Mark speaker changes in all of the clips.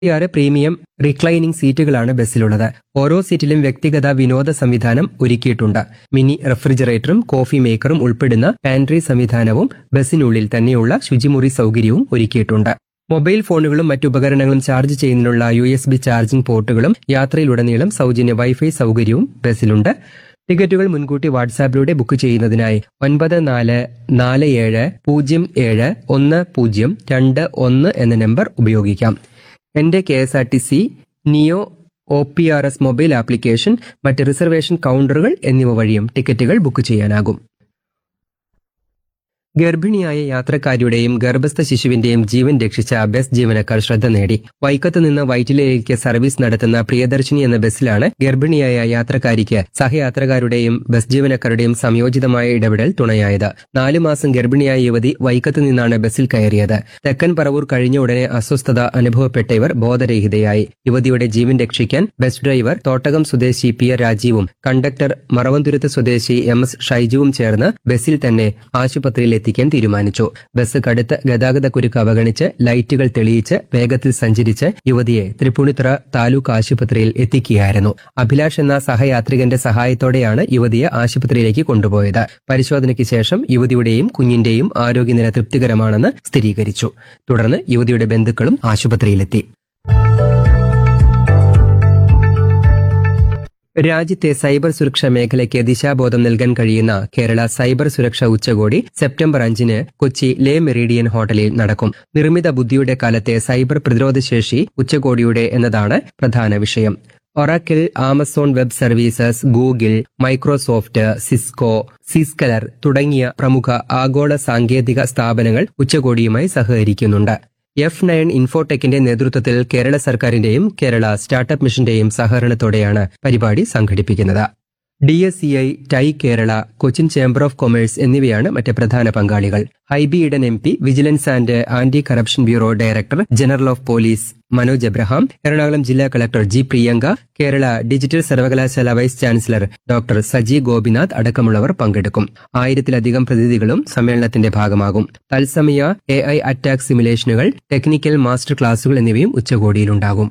Speaker 1: ആറ് പ്രീമിയം റിക്ലൈനിംഗ് സീറ്റുകളാണ് ബസ്സിലുള്ളത് ഓരോ സീറ്റിലും വ്യക്തിഗത വിനോദ സംവിധാനം ഒരുക്കിയിട്ടുണ്ട് മിനി റെഫ്രിജറേറ്ററും കോഫി മേക്കറും ഉൾപ്പെടുന്ന പാൻട്രി സംവിധാനവും ബസ്സിനുള്ളിൽ തന്നെയുള്ള ശുചിമുറി സൗകര്യവും ഒരുക്കിയിട്ടുണ്ട് മൊബൈൽ ഫോണുകളും മറ്റുപകരണങ്ങളും ചാർജ് ചെയ്യുന്നതിനുള്ള യു എസ് ബി ചാർജിംഗ് പോർട്ടുകളും യാത്രയിലുടനീളം സൗജന്യ വൈഫൈ സൗകര്യവും ബസ്സിലുണ്ട് ടിക്കറ്റുകൾ മുൻകൂട്ടി വാട്സാപ്പിലൂടെ ബുക്ക് ചെയ്യുന്നതിനായി ഒൻപത് നാല് നാല് ഏഴ് പൂജ്യം ഏഴ് ഒന്ന് പൂജ്യം രണ്ട് ഒന്ന് എന്ന നമ്പർ ഉപയോഗിക്കാം എന്റെ K S R T C neo O P R S mobile application മറ്റ് റിസർവേഷൻ കൗണ്ടറുകൾ എന്നിവ വഴിയും ടിക്കറ്റുകൾ ബുക്ക് ചെയ്യാനാകും ഗർഭിണിയായ യാത്രക്കാരിയുടെയും ഗർഭസ്ഥ ശിശുവിന്റെയും ജീവൻ രക്ഷിച്ച ബസ് ജീവനക്കാർ ശ്രദ്ധ നേടി വൈക്കത്ത് നിന്ന് വൈറ്റിലയിലേക്ക് സർവീസ് നടത്തുന്ന പ്രിയദർശിനി എന്ന ബസ്സിലാണ് ഗർഭിണിയായ യാത്രക്കാരിക്ക് സഹയാത്രക്കാരുടെയും ബസ് ജീവനക്കാരുടെയും സംയോജിതമായ ഇടപെടൽ തുണയായത് നാലു മാസം ഗർഭിണിയായ യുവതി വൈക്കത്ത് നിന്നാണ് ബസ്സിൽ കയറിയത് തെക്കൻ പറവൂർ കഴിഞ്ഞ ഉടനെ അസ്വസ്ഥത അനുഭവപ്പെട്ട ഇവർ ബോധരഹിതയായി യുവതിയുടെ ജീവൻ രക്ഷിക്കാൻ ബസ് ഡ്രൈവർ തോട്ടകം സ്വദേശി പി ആർ രാജീവും കണ്ടക്ടർ മറവന്തുരുത്ത് സ്വദേശി എം എസ് ഷൈജുവും ചേർന്ന് ബസ്സിൽ തന്നെ ആശുപത്രിയിൽ എത്തിക്കാൻ തീരുമാനിച്ചു ബസ് കടുത്ത ഗതാഗത കുരുക്ക് അവഗണിച്ച് ലൈറ്റുകൾ തെളിയിച്ച് വേഗത്തിൽ സഞ്ചരിച്ച് യുവതിയെ തൃപ്പൂണിത്തുറ താലൂക്ക് ആശുപത്രിയിൽ എത്തിക്കുകയായിരുന്നു അഭിലാഷ് എന്ന സഹയാത്രികന്റെ സഹായത്തോടെയാണ് യുവതിയെ ആശുപത്രിയിലേക്ക് കൊണ്ടുപോയത് പരിശോധനയ്ക്ക് ശേഷം യുവതിയുടെയും കുഞ്ഞിന്റെയും ആരോഗ്യനില തൃപ്തികരമാണെന്ന് സ്ഥിരീകരിച്ചു തുടർന്ന് യുവതിയുടെ ബന്ധുക്കളും ആശുപത്രിയിലെത്തി രാജ്യത്തെ സൈബർ സുരക്ഷാ മേഖലയ്ക്ക് ദിശാബോധം നൽകാൻ കഴിയുന്ന കേരള സൈബർ സുരക്ഷാ ഉച്ചകോടി സെപ്റ്റംബർ അഞ്ചിന് കൊച്ചി ലേ മെറീഡിയൻ ഹോട്ടലിൽ നടക്കും നിർമ്മിത ബുദ്ധിയുടെ കാലത്തെ സൈബർ പ്രതിരോധശേഷി ഉച്ചകോടിയുടെ എന്നതാണ് പ്രധാന വിഷയം Oracle Amazon web services Google Microsoft Cisco Zscaler തുടങ്ങിയ പ്രമുഖ ആഗോള സാങ്കേതിക സ്ഥാപനങ്ങൾ ഉച്ചകോടിയുമായി സഹകരിക്കുന്നുണ്ട് എഫ് നയൻ ഇൻഫോടെക്കിന്റെ നേതൃത്വത്തിൽ കേരള സർക്കാരിന്റെയും കേരള സ്റ്റാർട്ടപ്പ് മിഷന്റെയും സഹകരണത്തോടെയാണ് പരിപാടി സംഘടിപ്പിക്കുന്നത് D S C I TiE Kerala Cochin chamber of commerce എന്നിവയാണ് മറ്റ് പ്രധാന പങ്കാളികൾ Hibi Eden M P vigilance and anti corruption bureau director general of police Manoj Abraham Ernakulam ജില്ലാ collector G Priyanka Kerala digital സർവകലാശാല vice chancellor doctor Saji Gopinath അടക്കമുള്ളവർ പങ്കെടുക്കും ആയിരത്തിലധികം പ്രതിനിധികളും സമ്മേളനത്തിന്റെ ഭാഗമാകും തത്സമയ എ ഐ അറ്റാക്ക് സിമുലേഷനുകൾ ടെക്നിക്കൽ മാസ്റ്റർ ക്ലാസുകൾ എന്നിവയും ഉച്ചകോടിയിലുണ്ടാകും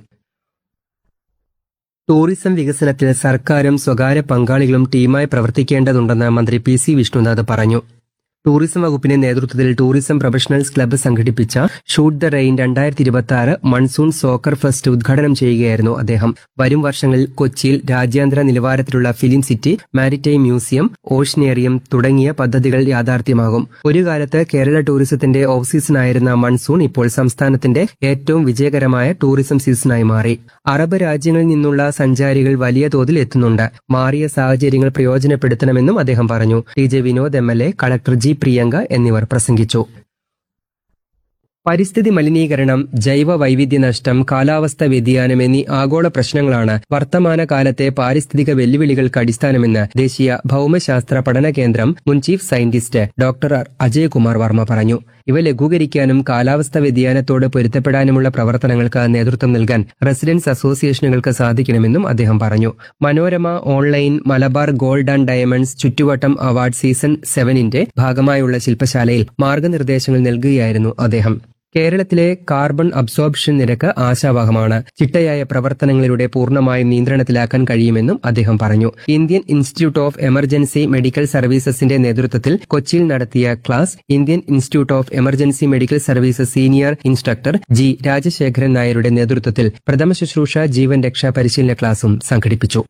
Speaker 1: ടൂറിസം വികസനത്തിൽ സർക്കാരും സ്വകാര്യ പങ്കാളികളും ടീമായി പ്രവർത്തിക്കേണ്ടതുണ്ടെന്ന് മന്ത്രി പി സി വിഷ്ണുനാഥ് പറഞ്ഞു ടൂറിസം വകുപ്പിന്റെ നേതൃത്വത്തിൽ ടൂറിസം പ്രൊഫഷണൽസ് ക്ലബ്ബ് സംഘടിപ്പിച്ച ഷൂട്ട് ദ റെയിൻ രണ്ടായിരത്തി ഇരുപത്തി ആറ് മൺസൂൺ സോക്കർ ഫെസ്റ്റ് ഉദ്ഘാടനം ചെയ്യുകയായിരുന്നു അദ്ദേഹം വരും വർഷങ്ങളിൽ കൊച്ചിയിൽ രാജ്യാന്തര നിലവാരത്തിലുള്ള film city maritime museum oceanarium തുടങ്ങിയ പദ്ധതികൾ യാഥാർത്ഥ്യമാകും ഒരു കാലത്ത് കേരള ടൂറിസത്തിന്റെ ഓഫ് സീസണായിരുന്ന മൺസൂൺ ഇപ്പോൾ സംസ്ഥാനത്തിന്റെ ഏറ്റവും വിജയകരമായ ടൂറിസം സീസണായി മാറി അറബ് രാജ്യങ്ങളിൽ നിന്നുള്ള സഞ്ചാരികൾ വലിയ തോതിൽ എത്തുന്നുണ്ട് മാറിയ സാഹചര്യങ്ങൾ പ്രയോജനപ്പെടുത്തണമെന്നും അദ്ദേഹം പറഞ്ഞു T J Vinod M L A collector G Priyanka എന്നിവർ പ്രസംഗിച്ചു പരിസ്ഥിതി മലിനീകരണം ജൈവ വൈവിധ്യ നഷ്ടം കാലാവസ്ഥ വ്യതിയാനം എന്നീ ആഗോള പ്രശ്നങ്ങളാണ് വർത്തമാന കാലത്തെ പാരിസ്ഥിതിക വെല്ലുവിളികൾക്ക് അടിസ്ഥാനമെന്ന് ദേശീയ ഭൗമശാസ്ത്ര പഠന കേന്ദ്രം മുൻ chief scientist doctor Ajay Kumar Varma പറഞ്ഞു ഇവ ലഘൂകരിക്കാനും കാലാവസ്ഥ വ്യതിയാനത്തോട് പൊരുത്തപ്പെടാനുമുള്ള പ്രവർത്തനങ്ങൾക്ക് നേതൃത്വം നൽകാൻ റെസിഡൻസ് അസോസിയേഷനുകൾക്ക് സാധിക്കണമെന്നും അദ്ദേഹം പറഞ്ഞു Manorama online Malabar gold and diamonds ചുറ്റുവട്ടം അവാർഡ് സീസൺ സെവനിന്റെ ഭാഗമായുള്ള ശില്പശാലയിൽ മാർഗനിർദ്ദേശങ്ങൾ നൽകുകയായിരുന്നു അദ്ദേഹം കേരളത്തിലെ കാർബൺ അബ്സോർപ്ഷൻ നിരക്ക് ആശാവഹമാണ് ചിട്ടയായ പ്രവർത്തനങ്ങളിലൂടെ പൂർണ്ണമായും നിയന്ത്രണത്തിലാക്കാൻ കഴിയുമെന്നും അദ്ദേഹം പറഞ്ഞു Indian institute of emergency medical സർവീസസിന്റെ നേതൃത്വത്തിൽ കൊച്ചിയിൽ നടത്തിയ class Indian institute of emergency medical services senior instructor G Rajasekharan നായരുടെ നേതൃത്വത്തിൽ പ്രഥമ ശുശ്രൂഷ ജീവൻ രക്ഷാ പരിശീലന ക്ലാസും സംഘടിപ്പിച്ചു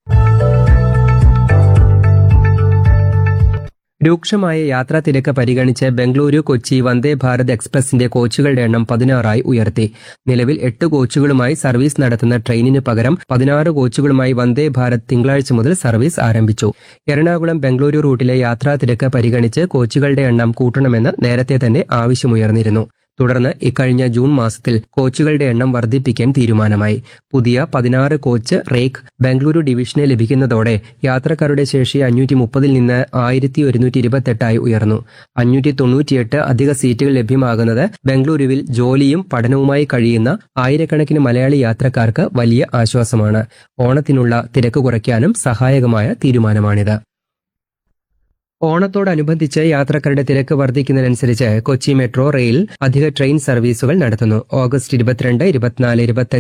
Speaker 1: രൂക്ഷമായ യാത്രാ തിരക്ക് പരിഗണിച്ച് ബംഗളൂരു കൊച്ചി വന്ദേ ഭാരത് എക്സ്പ്രസിന്റെ കോച്ചുകളുടെ എണ്ണം പതിനാറായി ഉയർത്തി നിലവിൽ എട്ട് കോച്ചുകളുമായി സർവീസ് നടത്തുന്ന ട്രെയിനിന് പകരം പതിനാറ് കോച്ചുകളുമായി വന്ദേ ഭാരത് തിങ്കളാഴ്ച മുതൽ സർവീസ് ആരംഭിച്ചു എറണാകുളം ബംഗളൂരു റൂട്ടിലെ യാത്രാ തിരക്ക് പരിഗണിച്ച് കോച്ചുകളുടെ എണ്ണം കൂട്ടണമെന്ന് നേരത്തെ തന്നെ ആവശ്യമുയർന്നിരുന്നു തുടർന്ന് ഇക്കഴിഞ്ഞ ജൂൺ മാസത്തിൽ കോച്ചുകളുടെ എണ്ണം വർദ്ധിപ്പിക്കാൻ തീരുമാനമായി പുതിയ പതിനാറ് കോച്ച് റേക്ക് ബംഗളൂരു ഡിവിഷനെ ലഭിക്കുന്നതോടെ യാത്രക്കാരുടെ ശേഷി അഞ്ഞൂറ്റി മുപ്പതിൽ നിന്ന് ആയിരത്തി ഒരുന്നൂറ്റി ഇരുപത്തെട്ടായി ഉയർന്നു അഞ്ഞൂറ്റി തൊണ്ണൂറ്റിയെട്ട് അധിക സീറ്റുകൾ ലഭ്യമാകുന്നത് ബംഗളൂരുവിൽ ജോലിയും പഠനവുമായി കഴിയുന്ന ആയിരക്കണക്കിന് മലയാളി യാത്രക്കാർക്ക് വലിയ ആശ്വാസമാണ് ഓണത്തിനുള്ള തിരക്ക് കുറയ്ക്കാനും സഹായകമായ തീരുമാനമാണിത് ഓണത്തോടനുബന്ധിച്ച് യാത്രക്കാരുടെ തിരക്ക് വർദ്ധിക്കുന്നതിനനുസരിച്ച് കൊച്ചി മെട്രോ റെയിൽ അധിക ട്രെയിൻ സർവീസുകൾ നടത്തുന്നു ഓഗസ്റ്റ് ഇരുപത്തിരണ്ട് ഇരുപത്തിനാല് ഇരുപത്തി